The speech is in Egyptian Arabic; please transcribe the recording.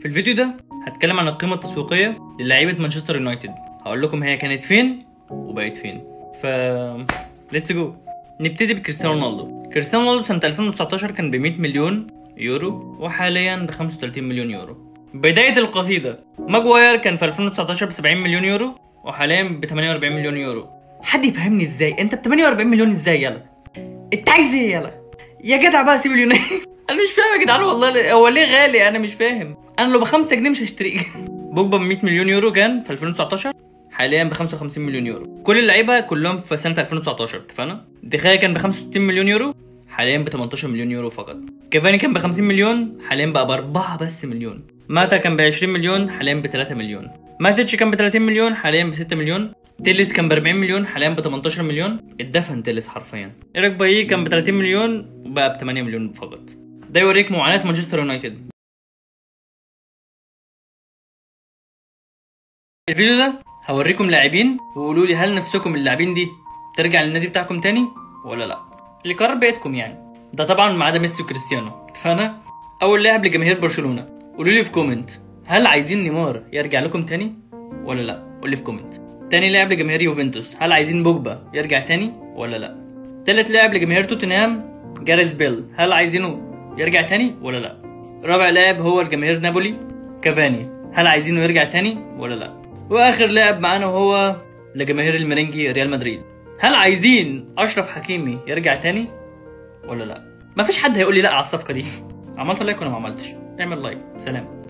في الفيديو ده هتكلم عن القيمة التسويقية للاعيبة مانشستر يونايتد هقول لكم هي كانت فين وبقت فين ف ليتس جو نبتدي بكريستيانو رونالدو كريستيانو رونالدو سنة 2019 كان ب 100 مليون يورو وحاليا ب 35 مليون يورو بداية القصيدة ماجواير كان في 2019 ب 70 مليون يورو وحاليا ب 48 مليون يورو حد يفهمني ازاي انت ب 48 مليون ازاي يلا انت عايز ايه يلا يا جدع بقى سيب اليونايتد انا مش فاهم يا جدعان والله هو ليه غالي انا مش فاهم انا لو ب 5 جنيه مش هشتريه بوجبا ب 100 مليون يورو كان في 2019 حاليا ب 55 مليون يورو كل اللعيبه كلهم في سنه 2019 اتفقنا دخيا كان ب 65 مليون يورو حاليا ب 18 مليون يورو فقط كافاني كان ب 50 مليون حاليا بقى ب 4 بس مليون ماتا كان ب 20 مليون حاليا ب 3 مليون ماتيتش كان ب 30 مليون حاليا ب 6 مليون تيليس كان ب 40 مليون حاليا ب 18 مليون اتدفن تيليس حرفيا ايريك باي كان ب 30 مليون وبقى ب 8 مليون فقط ده يوريك معاناة مانشستر يونايتد الفيديو ده هوريكم لاعبين وقولوا لي هل نفسكم اللاعبين دي ترجع للنادي بتاعكم تاني ولا لا اللي قرر بيتكم يعني ده طبعا ما عدا ميسي وكريستيانو اتفقنا اول لاعب لجماهير برشلونه قولوا لي في كومنت هل عايزين نيمار يرجع لكم تاني ولا لا قول لي في كومنت تاني لاعب لجماهير يوفنتوس هل عايزين بوجبا يرجع تاني ولا لا تالت لاعب لجماهير توتنهام جاريس بيل هل عايزينه يرجع تاني ولا لا رابع لاعب هو الجماهير نابولي كافاني هل عايزينه يرجع تاني ولا لا واخر لاعب معانا وهو لجماهير المرنجي ريال مدريد هل عايزين اشرف حكيمي يرجع تاني ولا لا مفيش حد هيقول لي لا على الصفقه دي عملت لايك ولا ما عملتش اعمل لايك سلام